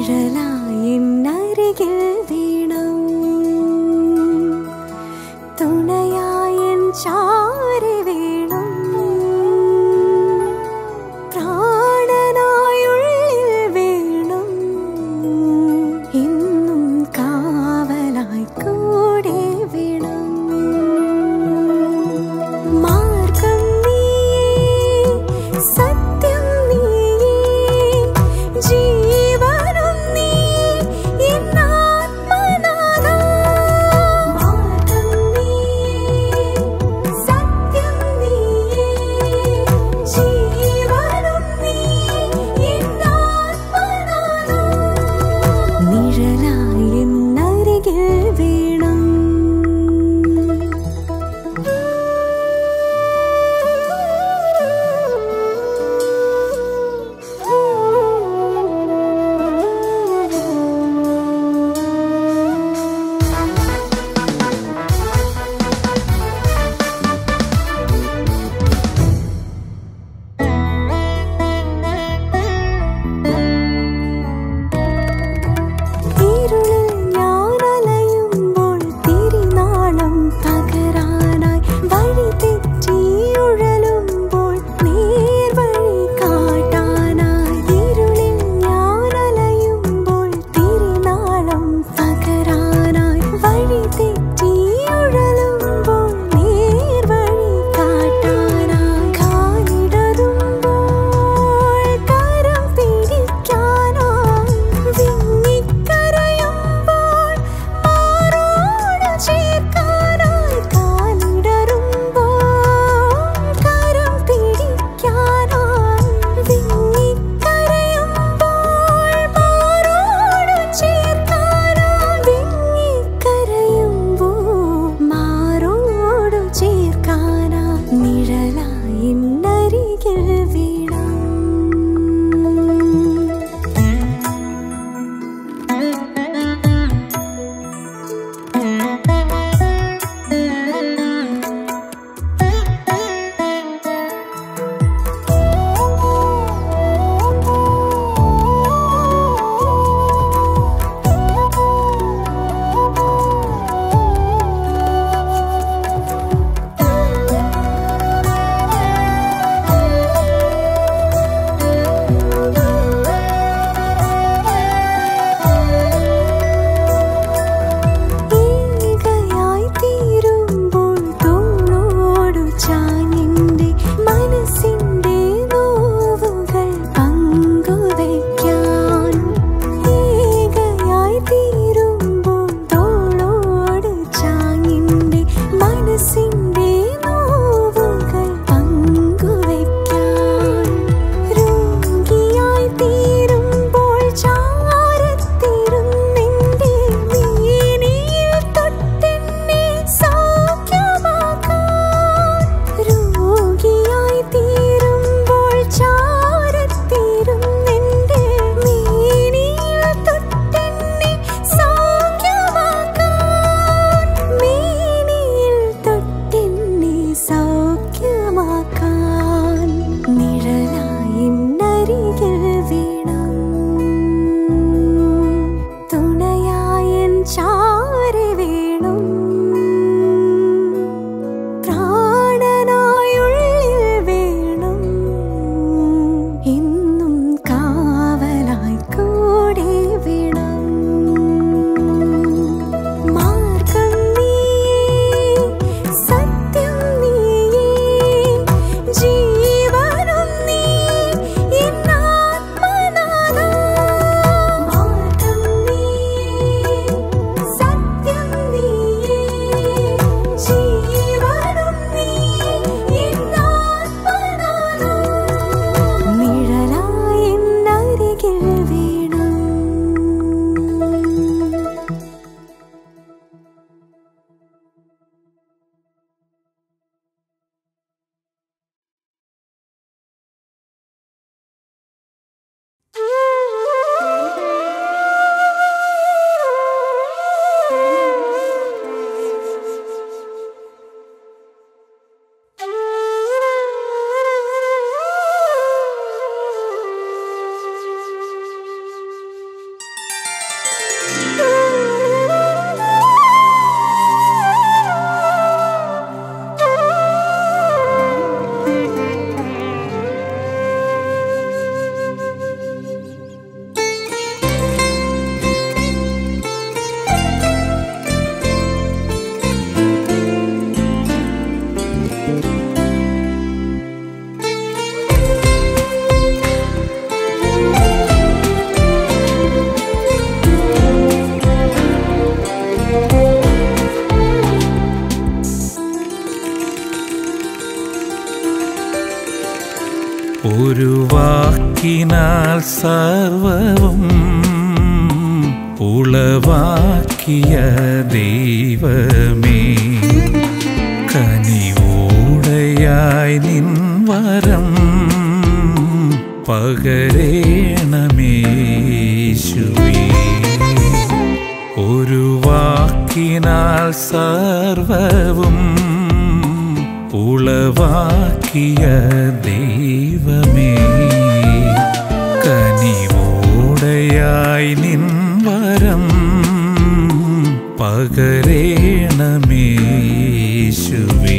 നിഴലായി അരികിൽ വേണം തുണയായി ചാരി വേണം പ്രാണനായുള്ളിൽ വേണം എന്നും കാവലായി കൂടെ വേണം മാർഗം നീയേ സത്യം നീയേ ജീവനും നീയേ എന്നാത്മനാഥ മാർഗം നീയേ സത്യം ഒരു വാക്കിനാൽ സർവവും ഉളവാക്കിയ ദൈവമേ കനിവോടയായി നിൻ വരം പകരേണമേശുവേ ഒരു വാക്കിനാൽ സർവവും ഉളവാക്കിയ ദൈവമേ കനിവോടയായി നിൻ വരം പകരേണമേശുവേ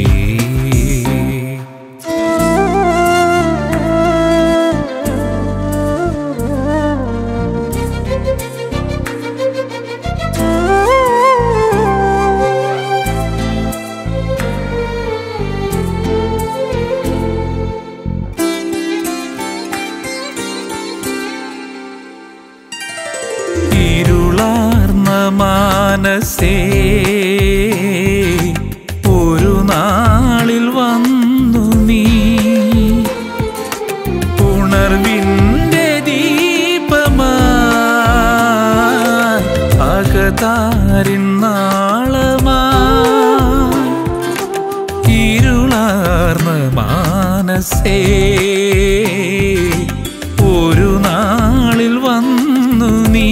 ഇരുളാർന്ന മാനസേ ഒരു നാളിൽ വന്നു നീ ഉണർവിൻ്റെ ദീപമായി അകതാരിൻ നാളമായി ഇരുളാർന്ന മാനസേ ഒരു നാളിൽ വന്നു നീ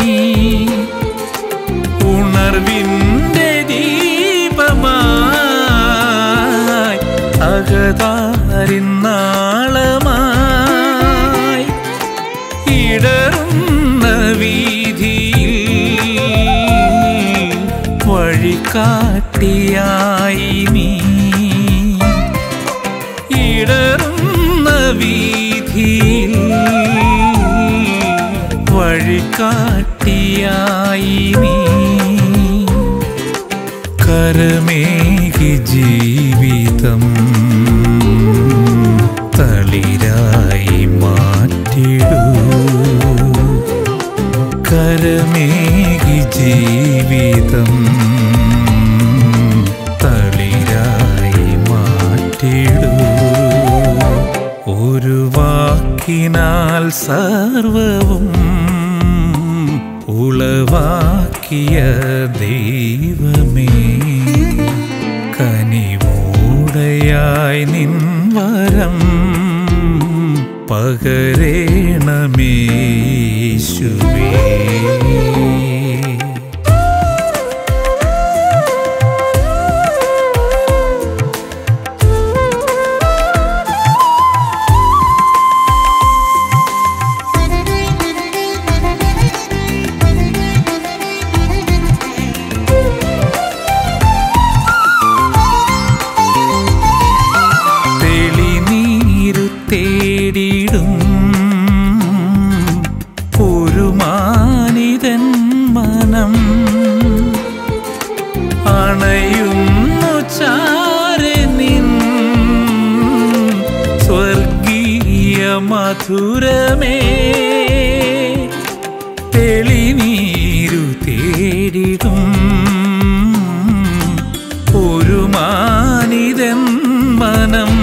ഉണർവിൻ്റെ ദീപമായി അകതാരിൻ നാളമായി ഇടറുന്ന വീതിയിൽ വഴികാട്ടിയായി നീ ഇടറുന്ന വീതിയിൽ വഴികാട്ടിയായി നീ കരമേകി ജീവിതം തളിരായി മാറ്റിടൂ കരമേകി ജീവിതം തളിരായി മാറ്റിടൂ ഒരു വാക്കിനാൽ സർവവും ഉളവാക്കിയ ദൈവമേ കനിവോടയായി നിൻ വരം പകരേണമേശുവേ തെളിനീരു തേടിടും ഒരു മാനിതൻ മനം അണയുന്നു ചാരെ നിൻ സ്വർഗീയ മധുരമേ തെളിനീരു തേടിടും ഒരു മാനിതൻ മനം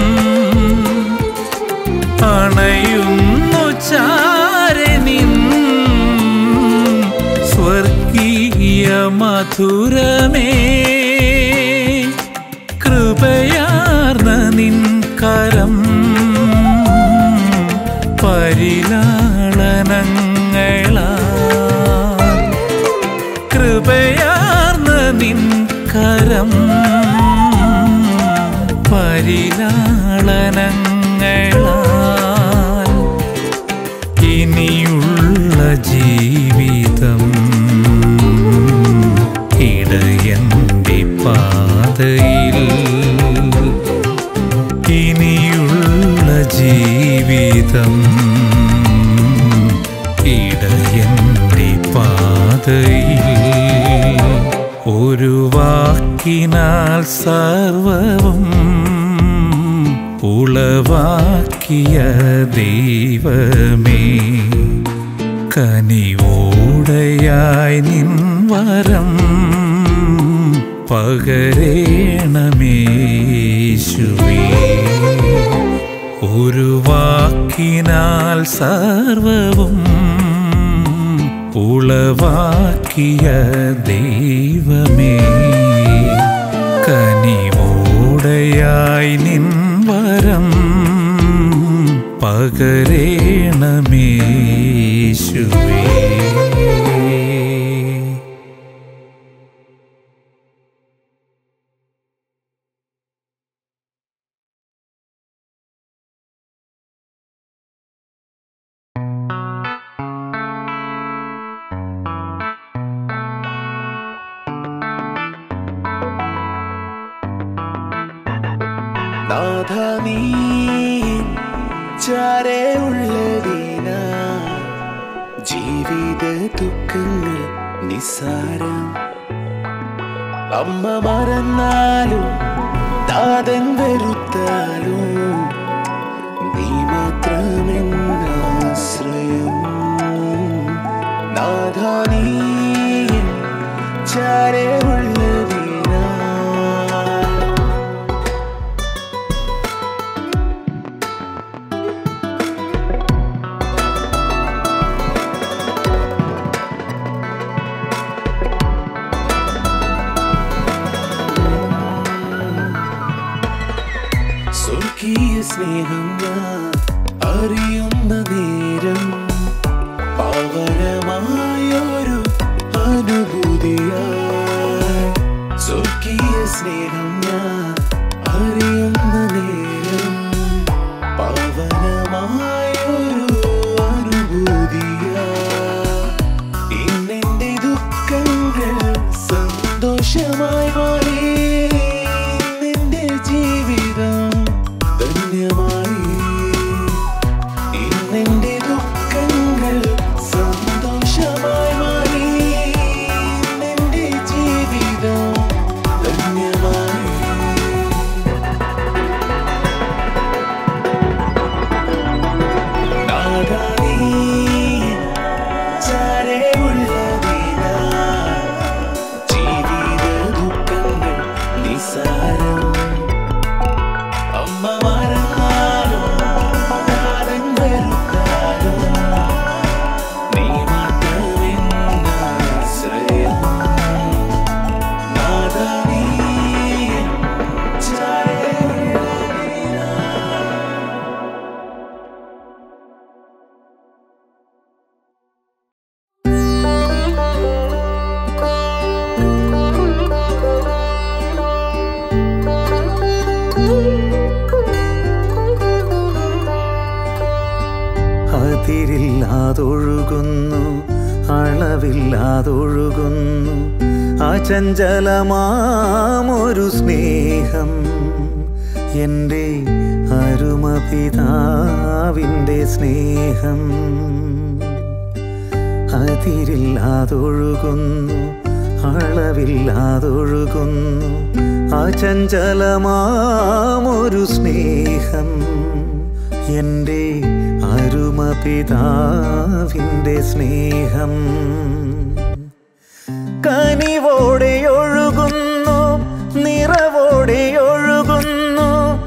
അണയുന്നു ചാരെ നിൻ സ്വർഗീയ മധുരമേ കൃപയാർന്ന നിൻ കരം പരിലാളനങ്ങളാൽ കൃപയാർന്ന നിൻ കരം പരിലാളനങ്ങളാൽ ഇനിയുള്ള ജീവിതം ഇടയന്റെ പാതയിൽ ഇനിയുള്ള ജീവിതം ഇടയന്റെ പാതയിൽ ഒരു വാക്കിനാൽ സർവവും ഉളവാക്കിയ ദൈവമേ കനിവോടയായി നിൻ വരം പകരേണമേശുവേ ഒരു വാക്ക് സർവവും ഉളവാക്കിയ ദൈവമേ കനിവോടയായി നിൻ വരം പകരേണമേശുവേ നാഥ നീ ചാരെ ഉള്ളതിന ജീവിത ദുഃഖങ്ങൾ നിസ്സാരം അമ്മ മറന്നാലും താതൻ വെറുത്താലും നീ മാത്രമെന്നാശ്രയം നാഥ നീ ചാരെ ഉള്ളതിനാ സ്വർഗീയ സ്നേഹം ഞാൻ അറിയുന്ന നേരം പാവനമായൊരു അനുഭൂതിയായി സ്വർഗീയ സ്നേഹം ഞാൻ അറിയുന്ന നേരം പാവനമായൊരു അനുഭൂതിയായി ഇന്നെന്റെ ദുഃഖങ്ങൾ സന്തോഷമായി മാറി നിന്റെ ജീവിതം ധന്യമായി ഇന്നെന്റെ ദുഃഖങ്ങൾ സന്തോഷമായി മാറി നിന്റെ ജീവിതം ധന്യമായി നാദാനീ ചാരെ ഉള്ളതിനാ ജീവിത ദുഃഖങ്ങൾ നിസാരം അമ്മ മറന്നാലും താരൻ വെറുത്താലും നീ മാത്രമെന്നാശ്രയം നാദാ നീ ചാരെ ഉള്ളതിനാ അതിരില്ലാതൊഴുകുന്നു അളവില്ലാതൊഴുകുന്നു അചഞ്ചലമാമൊരു സ്നേഹം എൻ്റെ അരുമപിതാവിൻ്റെ സ്നേഹം അതിരില്ലാതൊഴുകുന്നു അളവില്ലാതൊഴുകുന്നു അചഞ്ചലമാമൊരു സ്നേഹം എൻ്റെ അരുമപിതാവിൻ്റെ സ്നേഹം കനിവോടെ ഒഴുകുന്നു നിറവോടെ ഒഴുകുന്നു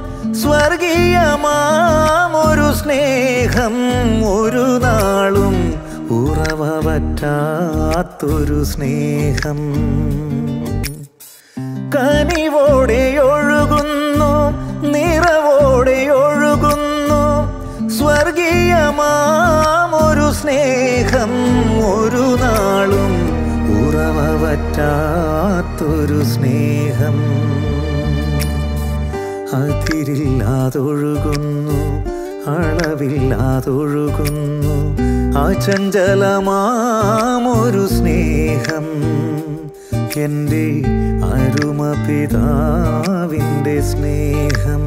സ്വർഗീയമാമൊരു സ്നേഹം ഒരു നാളും ഉറവ പറ്റാത്തൊരു സ്നേഹം കനിവോടെ ഒഴുകുന്നു നിറവോടെ ഒഴുകുന്നു സ്വർഗീയമാമൊരു സ്നേഹം ഒരു നാളും ഉറവ പറ്റാത്തൊരു സ്നേഹം അതിരില്ലാതൊഴുകുന്നു അളവില്ലാതൊഴുകുന്നു അചഞ്ചലമാമൊരു സ്നേഹം എൻ്റെ അരുമപിതാവിൻ്റെ സ്നേഹം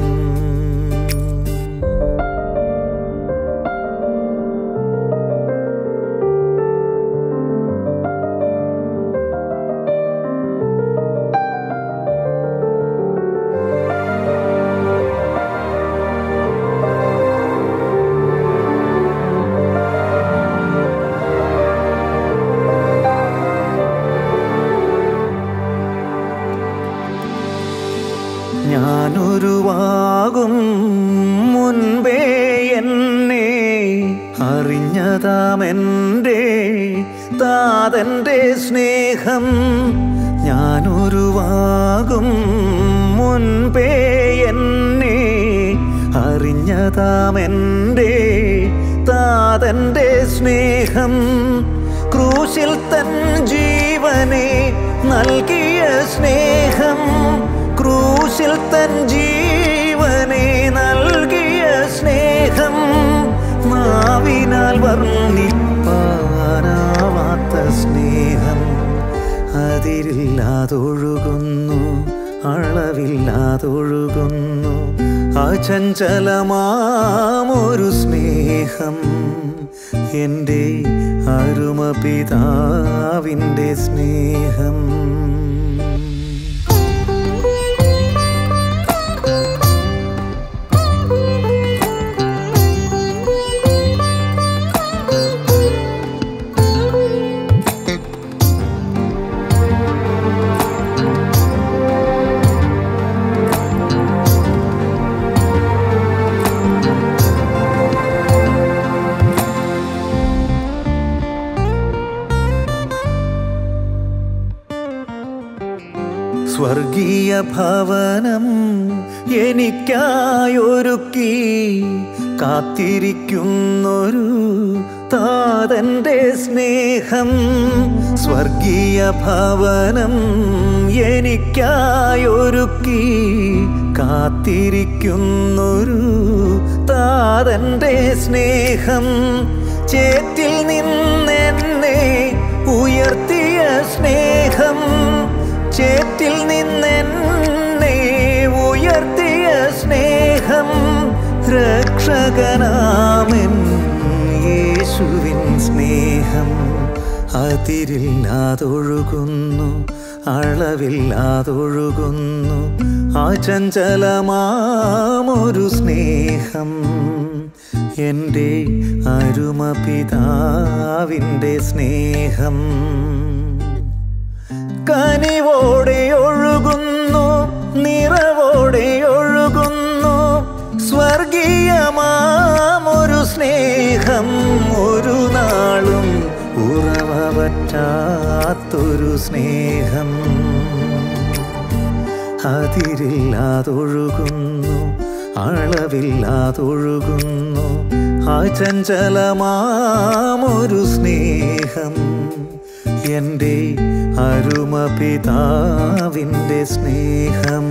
ഞാനൊരുവാകും മുൻപേ എന്നെ അറിഞ്ഞതാമെൻ്റെ താതൻ്റെ സ്നേഹം ഞാനൊരുവാകും മുൻപേ എന്നെ അറിഞ്ഞതാമെൻ്റെ താതൻ്റെ സ്നേഹം ക്രൂശിൽ തൻ ജീവനെ നൽകിയ സ്നേഹം ക്രൂശിൽ തൻ ജീവനെ നൽകിയ സ്നേഹം നാവിനാൽ വർണ്ണിപ്പാനാവാത്ത സ്നേഹം അതിരില്ലാതൊഴുകുന്നു അളവില്ലാതൊഴുകുന്നു അചഞ്ചലമാമൊരു സ്നേഹം എൻ്റെ അരുമ പിതാവിൻ്റെ സ്നേഹം സ്വർഗീയ ഭവനം എനിക്കായൊരുക്കി കാത്തിരിക്കുന്നൊരു താതൻ്റെ സ്നേഹം സ്വർഗീയ ഭവനം എനിക്കായൊരുക്കി കാത്തിരിക്കുന്നൊരു താതൻ്റെ സ്നേഹം ചേത്തിൽ നിന്നെന്നെ ഉയർത്തിയ സ്നേഹം ചേറ്റിൽ നിന്നെന്നെ ഉയർത്തിയ സ്നേഹം രക്ഷകനാമൻ യേശുവിൻ സ്നേഹം അതിരില്ലാതൊഴുകുന്നു അളവില്ലാതൊഴുകുന്നു ആചഞ്ചലമാമൊരു സ്നേഹം എൻ്റെ അരുമ പിതാവിൻ്റെ സ്നേഹം കനിവോടെ ഒഴുകുന്നു നിറവോടെ ഒഴുകുന്നു സ്വർഗീയമാമൊരു സ്നേഹം ഒരു നാളും ഉറവ പറ്റാത്തൊരു സ്നേഹം അതിരില്ലാതൊഴുകുന്നു അളവില്ലാതൊഴുകുന്നു അചഞ്ചലമാമൊരു സ്നേഹം എൻ്റെ അരുമ പിതാവിൻ്റെ സ്നേഹം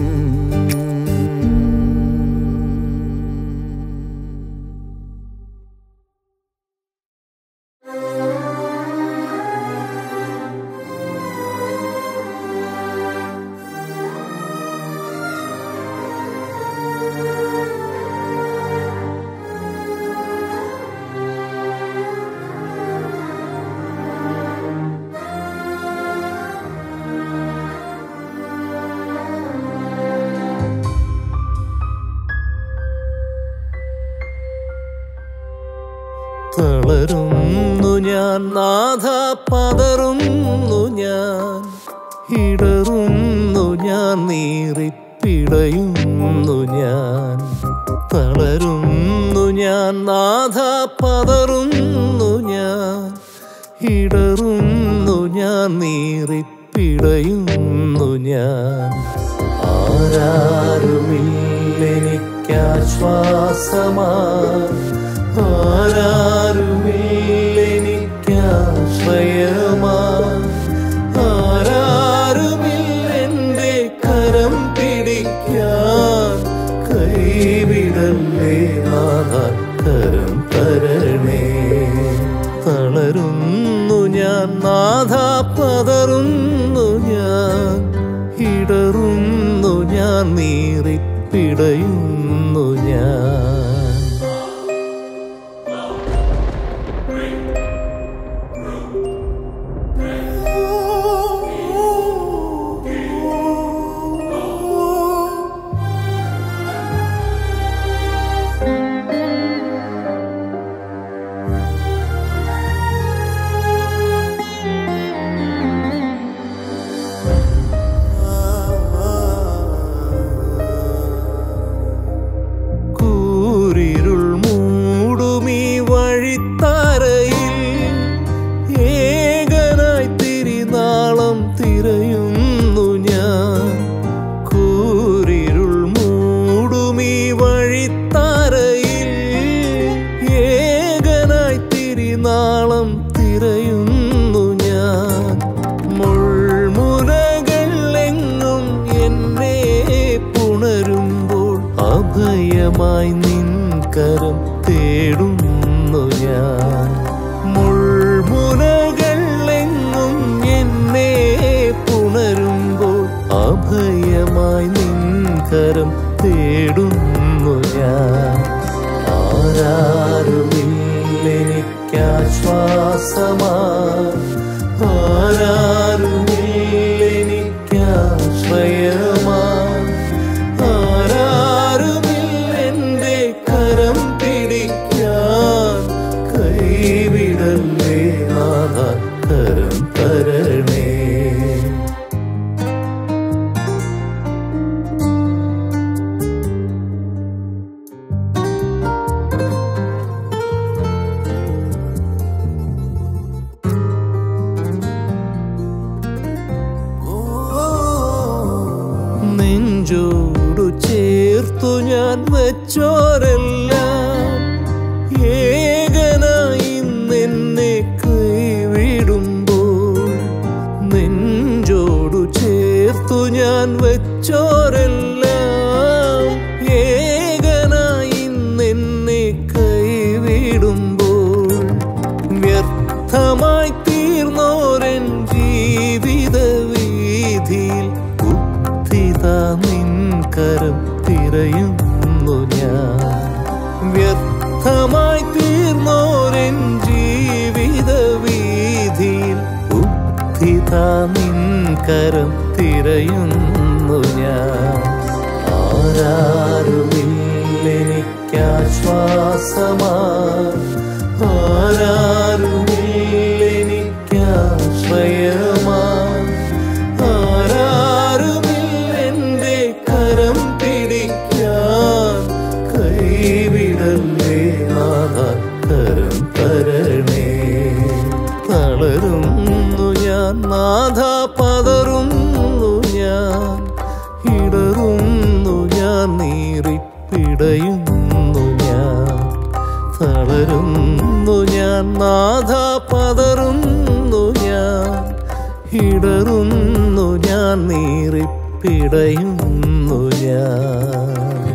തളരുന്നു ഞാൻ നാഥ പതറുന്നു ഞാൻ ഇടറുന്നു ഞാൻ നീറിപ്പിടയുന്നു ഞാൻ തളരുന്നു ഞാൻ നാഥ പതറുന്നു ഞാൻ ഇടറുന്നു ഞാൻ നീറിപ്പിടയുന്നു ഞാൻ ആരാരുമില്ലെനിക്കാശ്വാസമാ ആരാരുമില്ലെനിക്കാശ്രയമാ ആരാരുമില്ലെന്റെ കരം പിടിക്കാൻ കൈവിടല്ലേ നാഥ കരം തരണേ തളരുന്നു ഞാൻ നാഥ പതറുന്നു ഞാൻ ഇടറുന്നു ഞാൻ നീറിപ്പിടയുന്നു ഞാൻ അഭയമായി നിൻ കരം തേടുന്നു ഞാൻ മുൾമുനകളെങ്ങും എന്നെ പുണരുമ്പോൾ അഭയമായി നിൻ കരം തേടുന്നു ഞാൻ ആരാരുമില്ലെനിക്കാശ്വാസമാ ആരാരുമില്ലെനിക്കാശ്രയമാ ആരാരുമില്ലെന്റെ കരം പിടിക്കാൻ കൈവിടല്ലേ നാഥ കരം തരണേ നെഞ്ചോടു ചേർത്തു ഞാൻ വെച്ചോരെല്ലാം ഏകനായി നിന്നെ കൈവിടുമ്പോൾ നെഞ്ചോടു ചേർത്തു ഞാൻ വെച്ചോരെല്ലാം ഏകനായി നിന്നെ കൈവിടുമ്പോൾ വ്യർത്ഥമായി തീർന്നോരൻ ജീവിത വീതിയിൽ ബുദ്ധിതാ നിൻ കരം തിരയുന്നു ഞാൻ വ്യർത്ഥമായി തീർന്നോരൻ ജീവിത വീതിയിൽ ബുദ്ധിതാ നിൻ കരം തിരയുന്നു ഞാൻ ആരാരുമില്ലെനിക്കാശ്വാസമാ ആരാരുമില്ലെനിക്കാശ്രയമാ ആരാരുമില്ലെന്റെ കരം പിടിക്കാൻ കൈവിടല്ലേ നാഥ കരം തരണേ തളരുന്നു ഞാൻ നാഥ പതറുന്നു ഞാൻ ഇടറുന്നു ഞാൻ നീറിപ്പിടയുന്നു ഞാൻ തളരുന്നു ഞാൻ നാഥ പതറുന്നു ഞാൻ ഇടറുന്നു ഞാൻ നീറിപ്പിടയുന്നു ഞാൻ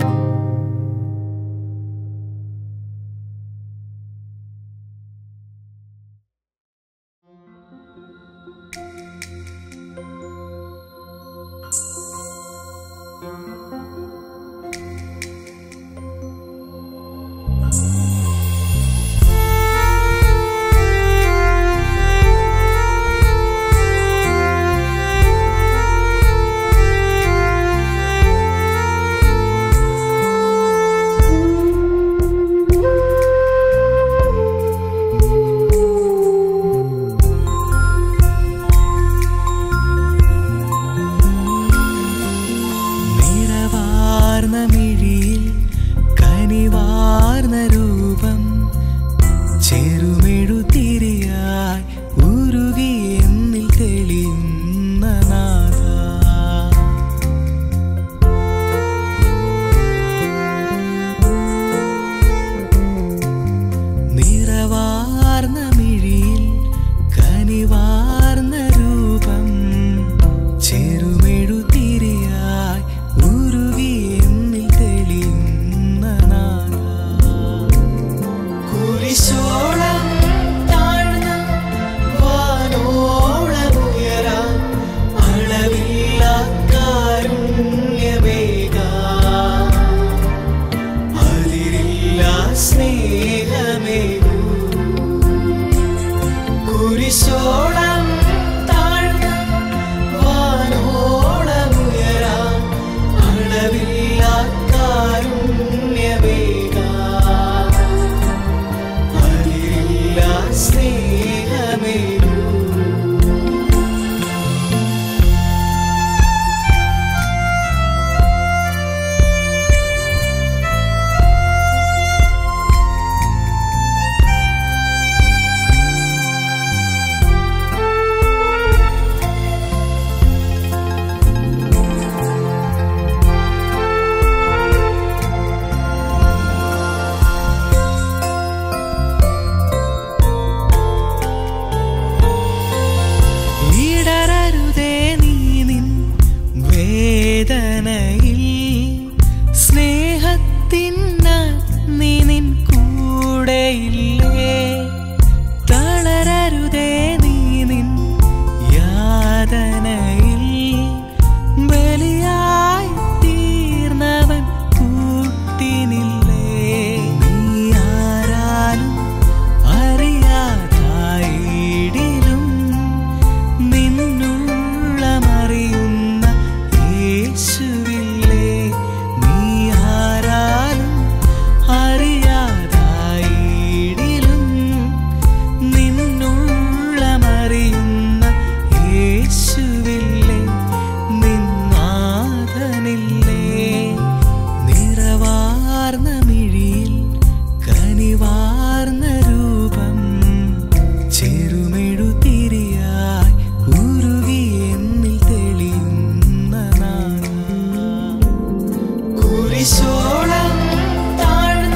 കുരിശോളം താഴ്ന്ന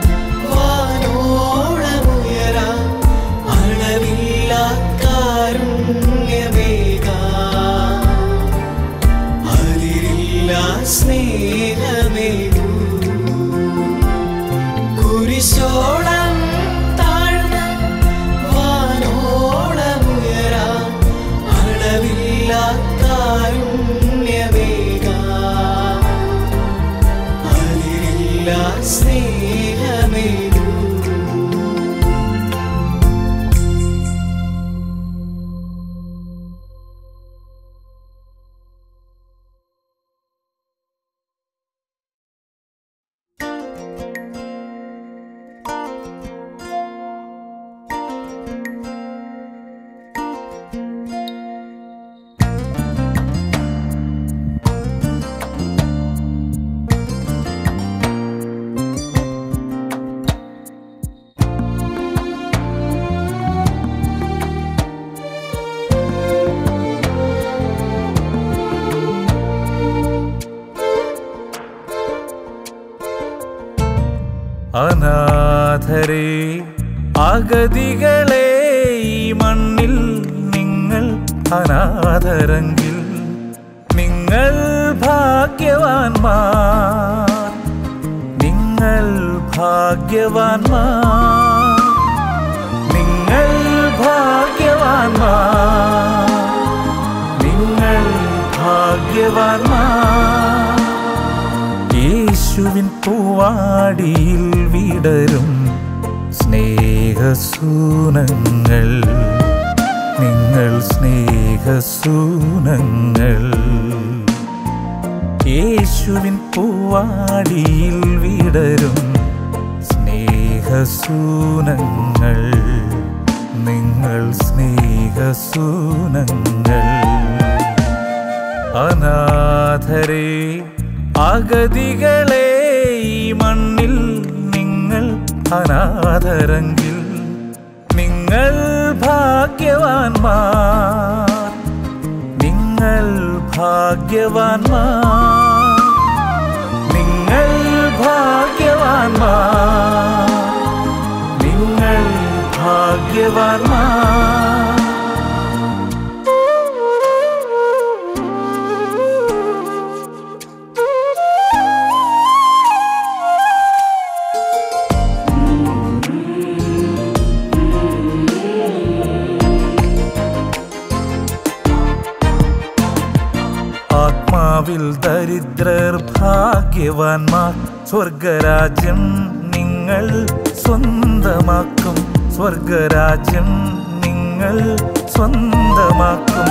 വാനോളമുയരാം അളവില്ലാ കാരുണ്യമേകാം അതിരില്ലാ സ്നേഹമേകൂ കുരിശോളം താഴ്ന്ന വാനോളമുയരാം അളവില്ലാ കാരുണ്യമേകാം അതിരില്ലാ സ്നേഹമേകൂ അനാഥരെ അഗതികളെ ഈ മണ്ണിൽ നിങ്ങൾ അനാഥരെങ്കിൽ നിങ്ങൾ ഭാഗ്യവാന്മാർ നിങ്ങൾ ഭാഗ്യവാന്മാർ നിങ്ങൾ ഭാഗ്യവാന്മാർ നിങ്ങൾ ഭാഗ്യവാന്മാർ യേശുവിൻ പൂവാടിയിൽ വിടരും സ്നേഹസൂനങ്ങൾ നിങ്ങൾ സ്നേഹസൂനങ്ങൾ യേശുവിൻ പൂവാടിയിൽ വിടരും സ്നേഹസൂനങ്ങൾ നിങ്ങൾ സ്നേഹസൂനങ്ങൾ അനാഥരെ അഗതികളെ ഈ മണ്ണിൽ നിങ്ങൾ അനാഥരെങ്കിൽ നിങ്ങൾ ഭാഗ്യവാന്മാർ നിങ്ങൾ ഭാഗ്യവാന്മാർ നിങ്ങൾ ഭാഗ്യവാന്മാർ നിങ്ങൾ ഭാഗ്യവാന്മാർ ആത്മാവിൽ ദരിദ്രർ ഭാഗ്യവാന്മാർ സ്വർഗരാജ്യം നിങ്ങൾ സ്വന്തമാക്കും സ്വർഗരാജ്യം നിങ്ങൾ സ്വന്തമാക്കും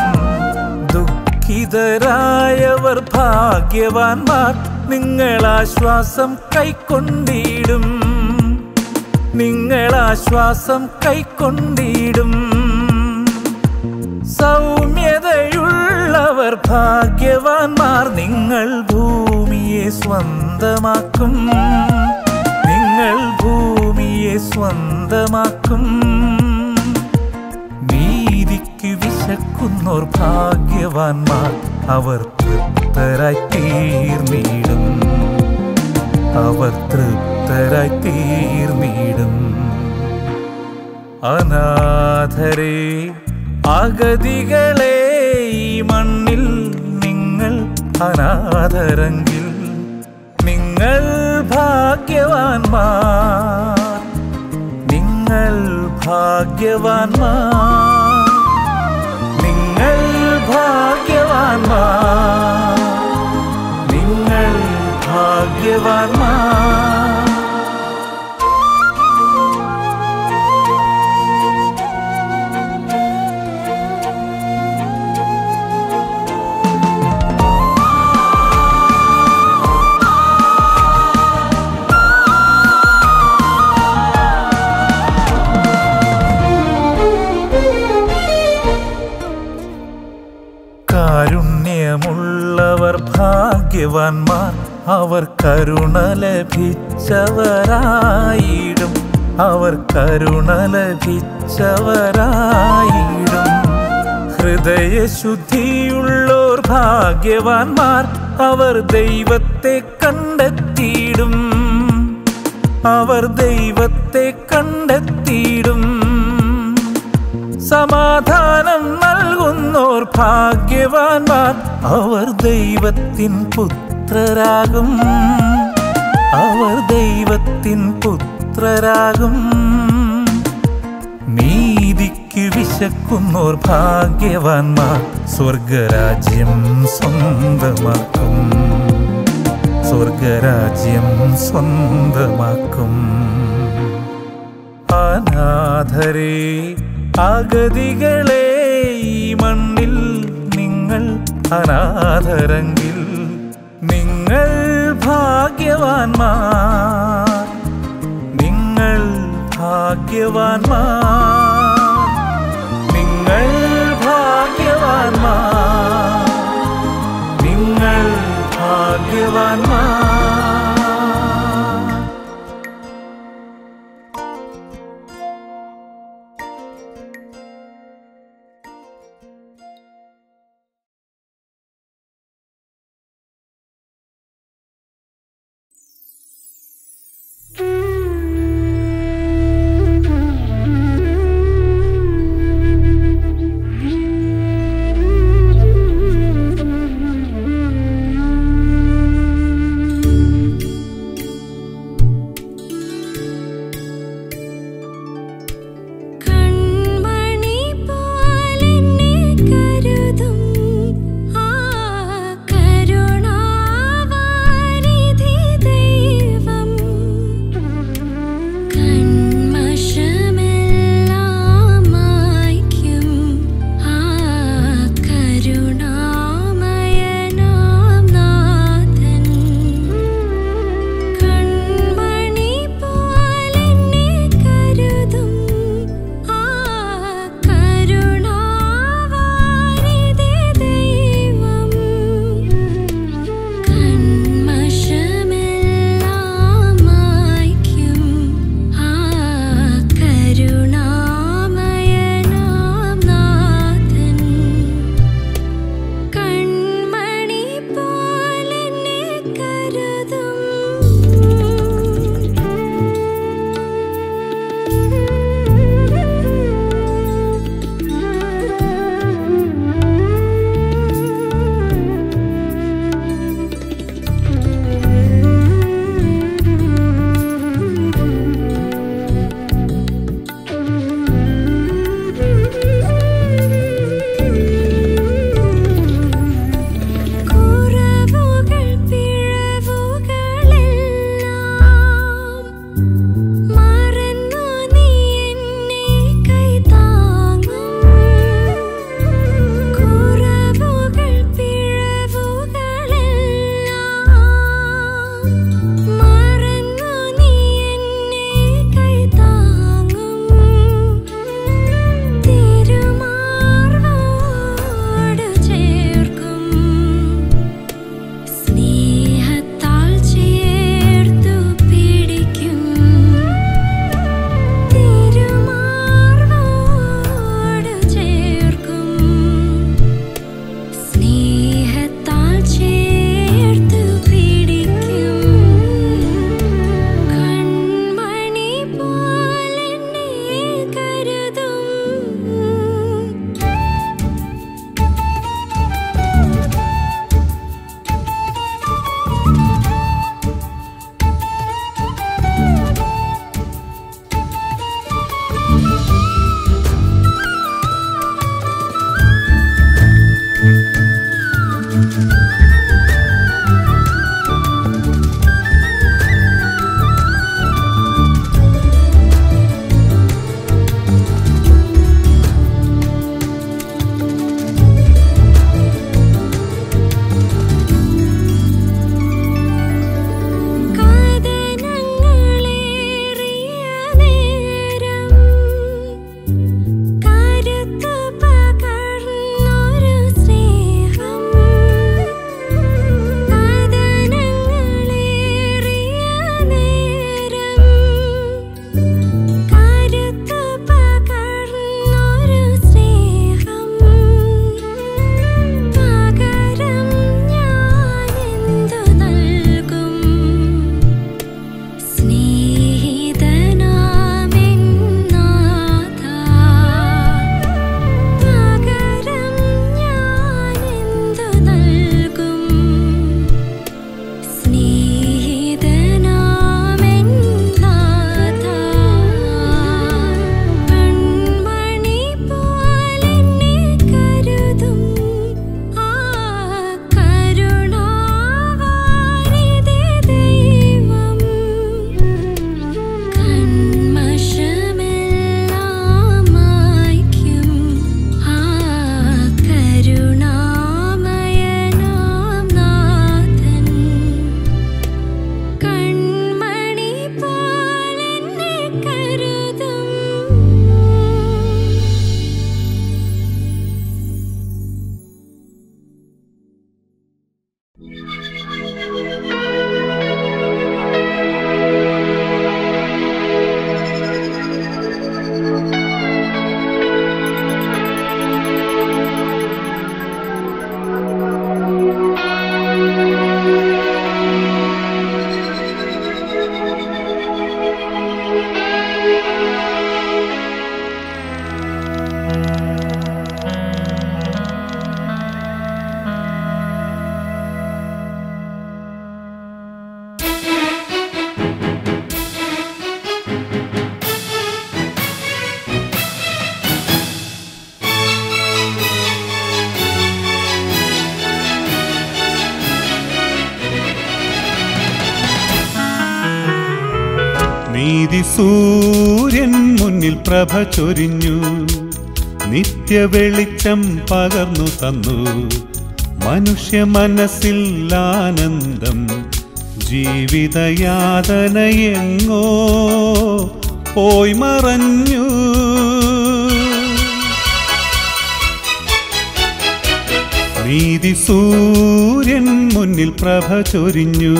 ദുഃഖിതരായവർ ഭാഗ്യവാന്മാർ നിങ്ങൾ ആശ്വാസം കൈക്കൊണ്ടിടും നിങ്ങൾ ആശ്വാസം കൈക്കൊണ്ടിടും സൗമ്യതയുള്ളവർ ഭാഗ്യവാന്മാർ നിങ്ങൾ ഭൂമിയെ സ്വന്തമാക്കും നിങ്ങൾ ഭൂമിയെ സ്വന്തമാക്കും നീതിക്ക് വിശക്കുന്നോർ ഭാഗ്യവാന്മാർ അവർ തൃപ്തരായി തീർന്നിടും അവർ തൃപ്തരായി തീർന്നിടും അനാഥരെ അഗതികളെ ഈ മണ്ണിൽ നിങ്ങൾ അനാഥരെങ്കിൽ നിങ്ങൾ ഭാഗ്യവാന്മാർ നിങ്ങൾ ഭാഗ്യവാന്മാർ നിങ്ങൾ ഭാഗ്യവാന്മാർ നിങ്ങൾ ഭാഗ്യവാന്മാർ കാരുണ്യമുള്ളവർ ഭാഗ്യവാന്മാർ അവർ കരുണ ലഭിച്ചവരായിടും അവർ കരുണ ലഭിച്ചവരായിടും ഹൃദയശുദ്ധിയുള്ളോർ ഭാഗ്യവാന്മാർ അവർ ദൈവത്തെ കണ്ടെത്തിയിടും കണ്ടെത്തിയിടും അവർ ദൈവത്തെ കണ്ടെത്തിയിടും സമാധാനം നൽകുന്നോർ ഭാഗ്യവാന്മാർ അവർ ദൈവത്തിൻ പുത്രരാകും അവർ ദൈവത്തിൻ പുത്രരാകും നീതിക്ക് വിശക്കുന്നോർ ഭാഗ്യവാന്മാർ സ്വർഗരാജ്യം സ്വന്തമാക്കും സ്വർഗരാജ്യം സ്വന്തമാക്കും അനാഥരെ അഗതികളെ ഈ മണ്ണിൽ നിങ്ങൾ അനാഥരെങ്കിൽ നിങ്ങൾ ഭാഗ്യവാന്മാർ നിങ്ങൾ ഭാഗ്യവാന്മാർ നിങ്ങൾ ഭാഗ്യവാന്മാർ നിങ്ങൾ ഭാഗ്യവാന്മാർ thank you നീതി സൂര്യൻ മുന്നിൽ പ്രഭ ചൊരിഞ്ഞു നിത്യ വെളിച്ചം പകർന്നു തന്നു മനുഷ്യ മനസ്സിൽ ആനന്ദം ജീവിതയാതനയെങ്ങോ പോയി മറഞ്ഞു നീതി സൂര്യൻ മുന്നിൽ പ്രഭ ചൊരിഞ്ഞു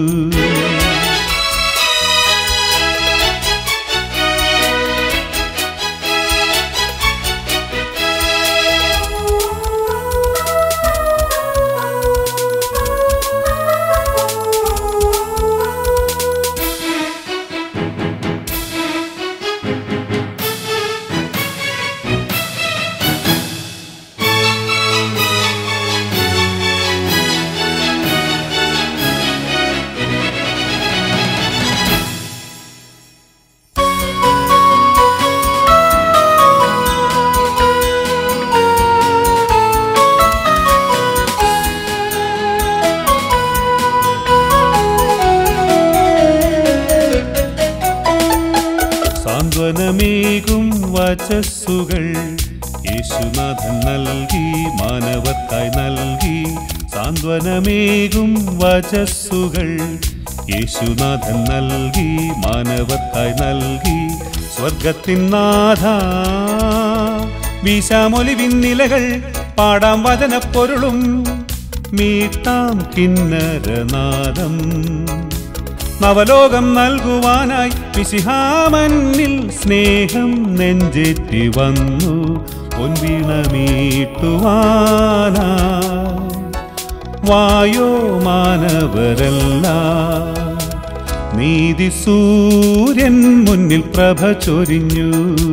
സാന്ത്വനമേകും വചസ്സുകൾ യേശുനാഥൻ നൽകി മാനവർക്കായി നൽകി സാന്ത്വനമേകും വചസ്സുകൾ യേശുനാഥൻ നൽകി മാനവർക്കായി നൽകി സ്വർഗത്തിൻ നാഥ വീശാമൊലിവിൻ നിലകൾ പാടാം വചനപ്പൊരുളും മീട്ടാം കിന്നരനാദം നവലോകം നൽകുവാനായി വിശിഹാമന്നിൽ സ്നേഹം നെഞ്ചേറ്റി വന്നു പൊൻവീണമീട്ടുവാനാ വായോ മാനവരല്ല നീതി സൂര്യൻ മുന്നിൽ പ്രഭ ചൊരിഞ്ഞു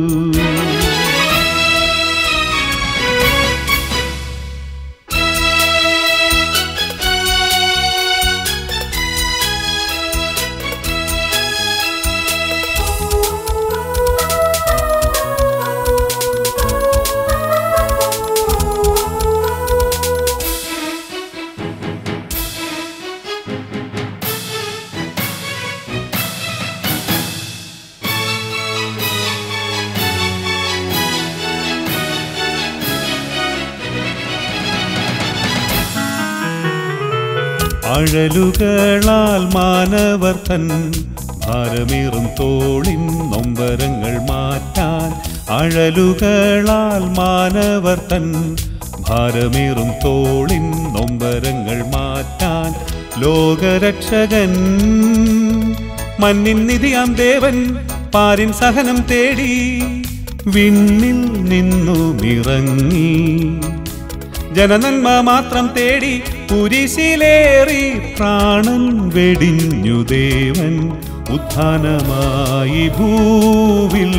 അഴലുകളാൽ മാനവർ തൻ ഭാരമേറും തോളിൻ നൊമ്പരങ്ങൾ മാറ്റാൻ അഴലുകളാൽ മാനവർ തൻ ഭാരമേറും തോളിൻ നൊമ്പരങ്ങൾ മാറ്റാൻ ലോകരക്ഷകൻ മണ്ണിൻ നിധിയാം ദേവൻ പാരിൻ സഹനം തേടി വിണ്ണിൽ നിന്നുമിറങ്ങി ജനനന്മ മാത്രം തേടി കുരിശിലേറി പ്രാണൻ വെടിഞ്ഞു ദേവൻ ഉത്ഥാനമായി ഭൂവിൽ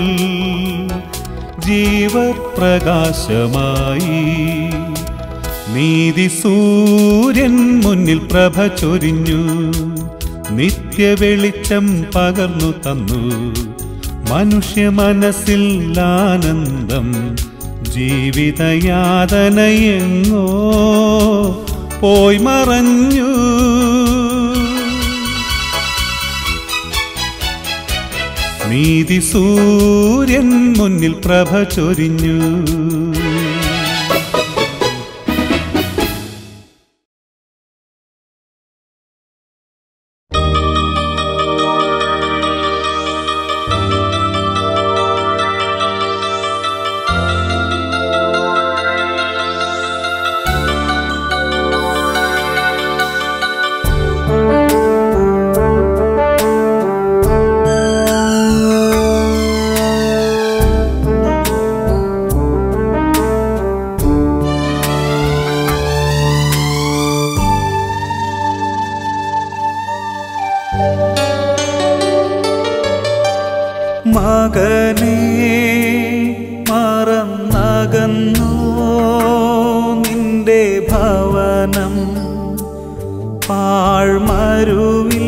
ജീവപ്രകാശമായി നീതി സൂര്യൻ മുന്നിൽ പ്രഭ ചൊരിഞ്ഞു നിത്യ വെളിച്ചം പകർന്നു തന്നു മനുഷ്യ മനസ്സിൽ ആനന്ദം ജീവിതയാതനയെങ്ങോ പോയി മറഞ്ഞു നീതി സൂര്യൻ മുന്നിൽ പ്രഭ ചൊരിഞ്ഞു മകനെ മറന്നകന്നു നിന്റെ ഭവനം പാഴ്മരുവിൽ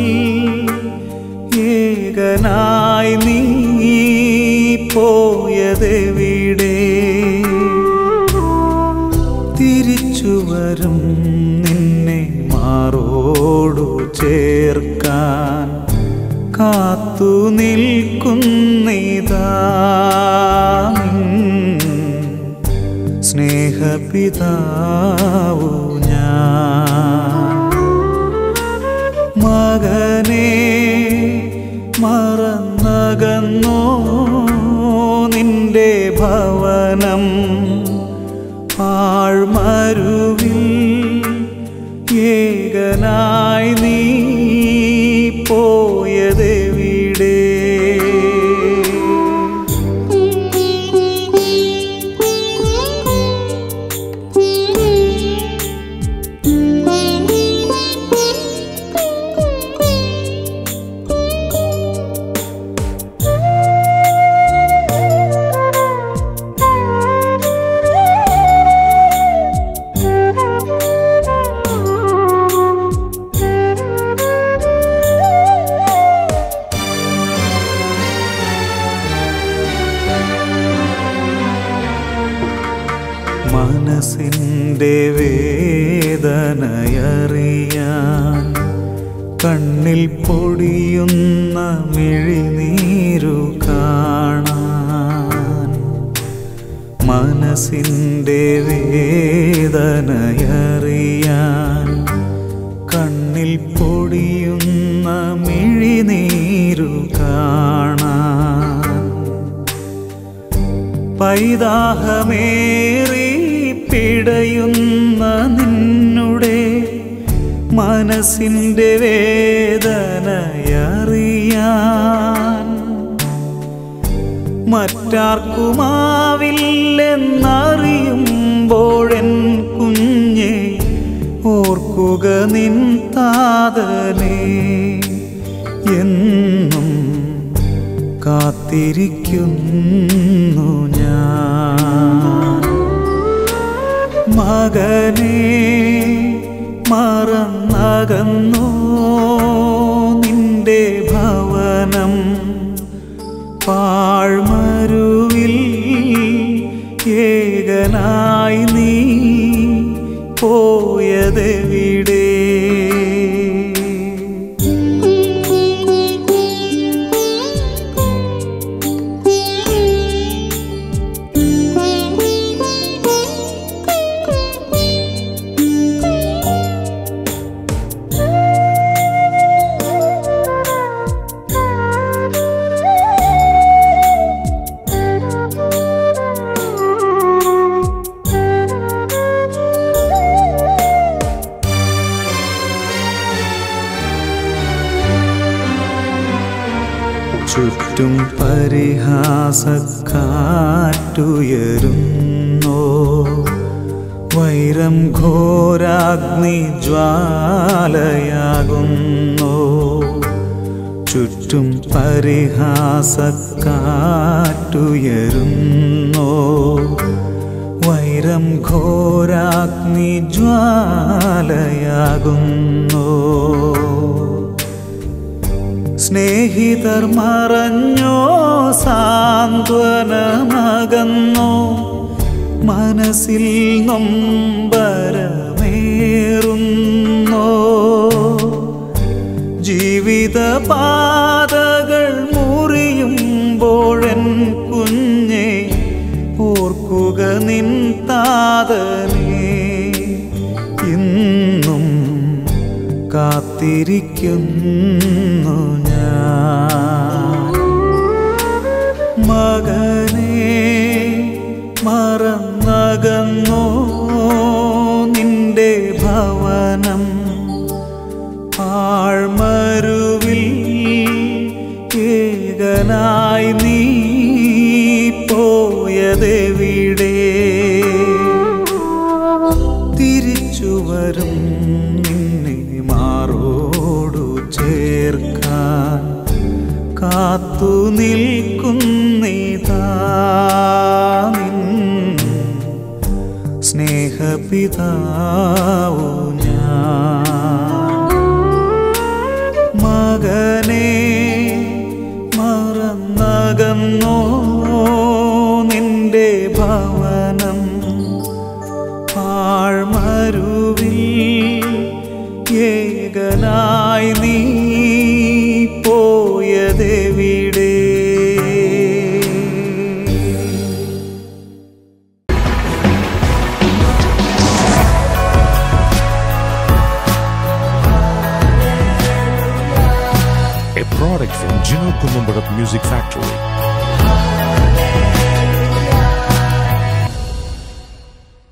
ഏകനായി നീ പോയതെവിടെ തിരിച്ചു വരും നിന്നെ മാറോടു ചേർക്കാൻ കാത്തു നിൽക്കുന്നിതാ സ്നേഹപിതാവു ഞാൻ മകനെ മറന്നകന്നോ നിന്റെ ഭവനം ആഴ്മരുവിൽ ഏകനായി നീ പോയതെവിടെ മനസ്സിൻ്റെ വേദനയറിയാൻ കണ്ണിൽ പൊടിയുന്ന മിഴിനീരു കാണാൻ മനസ്സിൻ്റെ വേദനയറിയാൻ കണ്ണിൽ പൊടിയുന്ന മിഴിനീരു കാണാൻ പൈതാഹമേറി പിടയുന്ന നിന്നുടെ മനസ്സിൻ്റെ വേദനയറിയാൻ മറ്റാർക്കുമാവില്ലെന്നറിയുമ്പോഴെൻ കുഞ്ഞെ ഓർക്കുക നിൻ താതനെ എന്നും കാത്തിരിക്കുന്നു ഞാൻ മകനെ മറന്നകന്നു നിന്റെ ഭവനം പാഴ്മരുവിൽ ഏകനായി നീ പോയതെവിടെ ചുറ്റും പരിഹാസക്കാറ്റുയരുന്നോ വൈരം ഘോരാഗ്നി ജ്വാലയാകുന്നോ ചുറ്റും പരിഹാസക്കാറ്റുയരുന്നോ വൈരം ഘോരാഗ്നി ജ്വാലയാകുന്നോ സ്നേഹിതർ മറഞ്ഞോ സാന്ത്വനമകന്നോ മനസ്സിൽ നൊമ്പരമേറുന്നോ ജീവിത പാതകൾ മുറിയുമ്പോഴൻ കുഞ്ഞെ ഓർക്കുക നിൻ താതനെ ഇന്നും കാത്തിരിക്കുന്നു ഞാൻ മകനെ മറന്നകന്നോ നിന്റെ ഭവനം ആഴ്മരുവിൽ ഏകനായി നീ പോയതെവിടെ തിരിച്ചു വരും നിന്നെ മാറോടു ചേർക്കാൻ കാത്തു നിൽക്കുന്നിതാ നിൻ സ്നേഹപിതാവു ഞാൻ മകനെ മറന്നകന്നോ നിന്റെ ഭവനം ആഴ്മരുവിൽ ഏകനായി നീ പോയ from Gino Kumumbada Music Factory.